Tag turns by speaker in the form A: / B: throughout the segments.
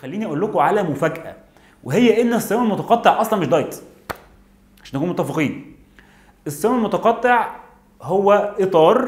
A: خليني اقول لكم على مفاجاه وهي ان الصيام المتقطع اصلا مش دايت عشان نكون متفقين الصيام المتقطع هو اطار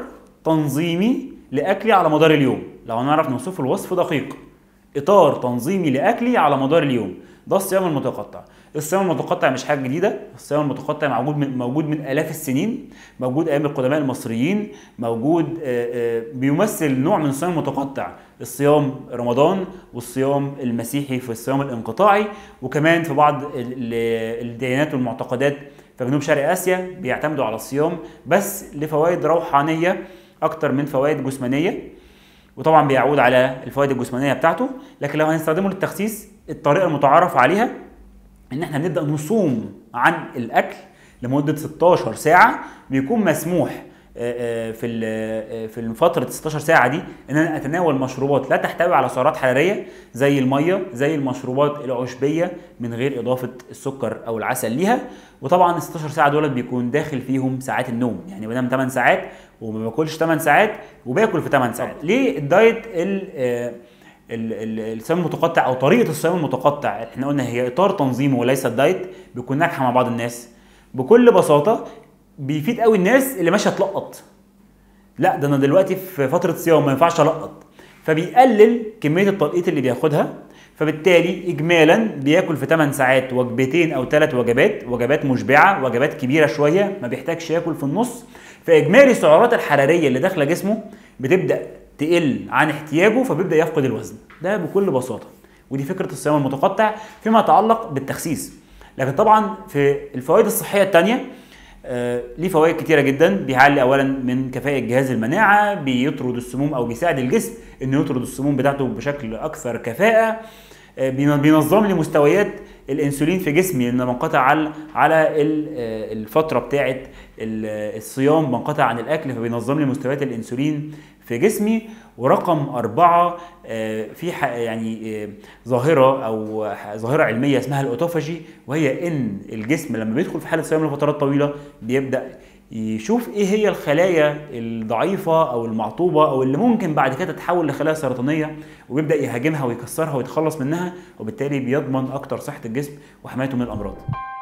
A: تنظيمي لاكلي على مدار اليوم لو هنعرف نوصفه الوصف دقيق اطار تنظيمي لاكلي على مدار اليوم ده الصيام المتقطع الصيام المتقطع مش حاجه جديده الصيام المتقطع موجود من موجود من الاف السنين موجود ايام القدماء المصريين موجود آه، آه، بيمثل نوع من الصيام المتقطع الصيام رمضان والصيام المسيحي في الصيام الانقطاعي وكمان في بعض ال- ال- الديانات والمعتقدات في جنوب شرق اسيا بيعتمدوا على الصيام بس لفوائد روحانيه اكتر من فوائد جسمانيه وطبعا بيعود على الفوائد الجسمانيه بتاعته لكن لو هنستخدمه للتخسيس الطريقه المتعارف عليها ان احنا نبدا نصوم عن الاكل لمده 16 ساعه بيكون مسموح آه، آه، في ال- آه، في فتره 16 ساعه دي ان انا اتناول مشروبات لا تحتوي على سعرات حراريه زي الميه زي المشروبات العشبيه من غير اضافه السكر او العسل ليها وطبعا ال 16 ساعه دول بيكون داخل فيهم ساعات النوم يعني بنام 8 ساعات وما باكلش 8 ساعات وباكل في 8 ساعات ليه الدايت ال- آه، ال- ال- الصيام المتقطع او طريقه الصيام المتقطع احنا قلنا هي اطار تنظيمي وليس الدايت بيكون ناجحه مع بعض الناس بكل بساطه بيفيد قوي الناس اللي ماشيه تلقط لا ده انا دلوقتي في فتره صيام ما ينفعش القط فبيقلل كميه التلقيط اللي بياخدها فبالتالي اجمالا بياكل في 8 ساعات وجبتين او ثلاث وجبات وجبات مشبعه وجبات كبيره شويه ما بيحتاجش ياكل في النص فاجمالي السعرات الحراريه اللي داخله جسمه بتبدا تقل عن احتياجه فبيبدا يفقد الوزن ده بكل بساطه ودي فكره الصيام المتقطع فيما يتعلق بالتخسيس لكن طبعا في الفوائد الصحيه الثانيه آه، ليه فوائد كتيره جدا بيعلي اولا من كفاءه جهاز المناعه بيطرد السموم او بيساعد الجسم انه يطرد السموم بتاعته بشكل اكثر كفاءه آه، بين- بينظم لي مستويات الانسولين في جسمي ان بنقطع على على ال- آه، الفتره بتاعه ال- الصيام بنقطع عن الاكل فبينظم لي مستويات الانسولين في جسمي ورقم أربعة آه، في ح- يعني آه، ظاهرة أو ح- ظاهرة علمية اسمها الأوتوفاجي وهي إن الجسم لما بيدخل في حالة صيام لفترات طويلة بيبدأ يشوف ايه هي الخلايا الضعيفة او المعطوبة او اللي ممكن بعد كده تتحول لخلايا سرطانية ويبدأ يهاجمها ويكسرها ويتخلص منها وبالتالي بيضمن اكتر صحة الجسم وحمايته من الامراض